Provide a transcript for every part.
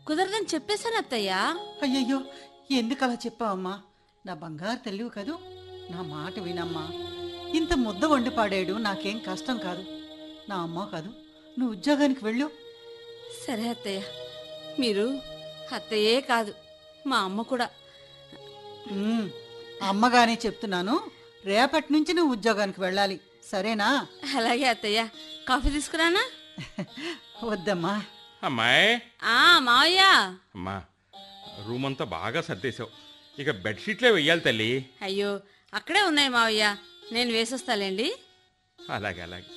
కుదరదని చెప్పేశాను అత్తయ్య అయ్యయ్యో ఎందుకు అలా చెప్పావమ్మా నా బంగారు తల్లివి కదూ నా మాట వినమ్మా ఇంత ముద్ద వండి పాడాడు నాకేం కష్టం కాదు నా అమ్మ కాదు నువ్వు ఉద్యోగానికి వెళ్ళు సరే అత్తయ్య మీరు అత్తయ్యే కాదు మా అమ్మ కూడా ఉమ్, అమ్మగానే చెప్తున్నాను రేపటి నుంచి నువ్వు ఉద్యోగానికి వెళ్ళాలి సరేనా అలాగే అత్తయ్య కాఫీ తీసుకురానా వద్దమ్మా అమ్మాయి ఆ మావయ్య అమ్మా రూమ్ అంతా బాగా సర్దేశావు ఇక బెడ్షీట్లే వెయ్యాలి తల్లి అయ్యో అక్కడే ఉన్నాయి మావయ్య నేను వేసొస్తాలేండి అలాగే అలాగే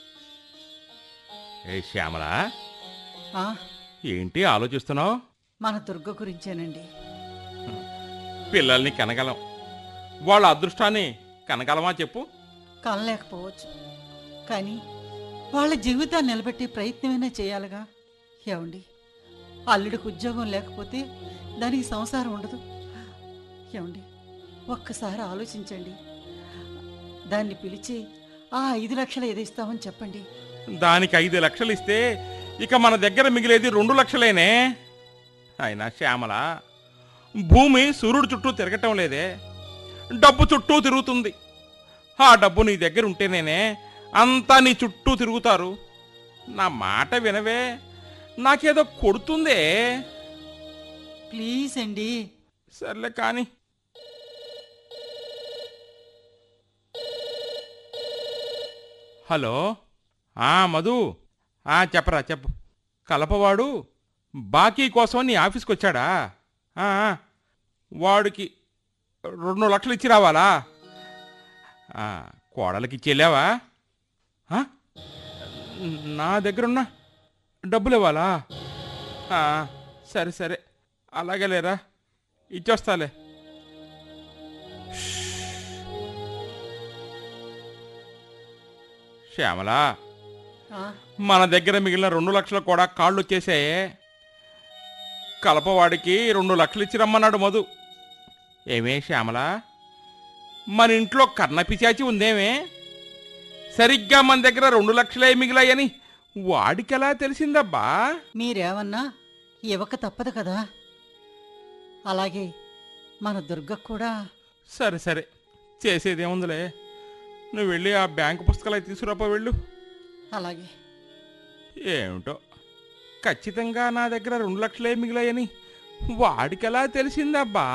ఏ శ్యామల ఆ, ఏంటి ఆలోచిస్తున్నావు మన దుర్గ గురించేనండి పిల్లల్ని కనగలం వాళ్ళ అదృష్టాన్ని కనగలమా చెప్పు కనలేకపోవచ్చు కానీ వాళ్ళ జీవితాన్ని నిలబెట్టే ప్రయత్నమైనా చేయాలిగా ఏమండి అల్లుడికి ఉద్యోగం లేకపోతే దానికి సంసారం ఉండదు ఏమండి ఒక్కసారి ఆలోచించండి దాన్ని పిలిచి ఆ ఐదు లక్షలు ఏది ఇస్తామని చెప్పండి దానికి ఐదు లక్షలు ఇస్తే ఇక మన దగ్గర మిగిలేది రెండు లక్షలేనే అయినా శ్యామల భూమి సూర్యుడు చుట్టూ తిరగటం లేదే డబ్బు చుట్టూ తిరుగుతుంది ఆ డబ్బు నీ దగ్గర ఉంటేనేనే అంతా నీ చుట్టూ తిరుగుతారు నా మాట వినవే నాకేదో కొడుతుందే ప్లీజ్ అండి సర్లే కానీ హలో ఆ మధు ఆ చెప్పరా చెప్పు కలపవాడు బాకీ కోసం నీ ఆఫీస్కి వచ్చాడా ఆ, ఆ, వాడికి రెండు లక్షలు ఇచ్చి రావాలా ఆ, కోడలికి ఇచ్చేలేవా నా దగ్గరున్న డబ్బులు ఇవ్వాలా ఆ, సరే సరే అలాగే లేరా ఇచ్చొస్తాలే శ్యామలా ఆ, మన దగ్గర మిగిలిన రెండు లక్షలు కూడా కాళ్ళు వచ్చేసాయే కలపవాడికి రెండు లక్షలు ఇచ్చి రమ్మన్నాడు మధు ఏమే శ్యామల మన ఇంట్లో కర్ణ పిశాచి ఉందేమే సరిగ్గా మన దగ్గర రెండు లక్షలే మిగిలాయని వాడికెలా తెలిసిందబ్బా మీరేమన్నా ఇవ్వక తప్పదు కదా అలాగే మన దుర్గ కూడా సరే సరే చేసేదేముందిలే నువ్వు వెళ్ళి ఆ బ్యాంకు పుస్తకాలు అవి తీసుకురాపో వెళ్ళు అలాగే ఏమిటో ఖచ్చితంగా నా దగ్గర రెండు లక్షలే మిగిలాయని వాడికెలా తెలిసిందబ్బా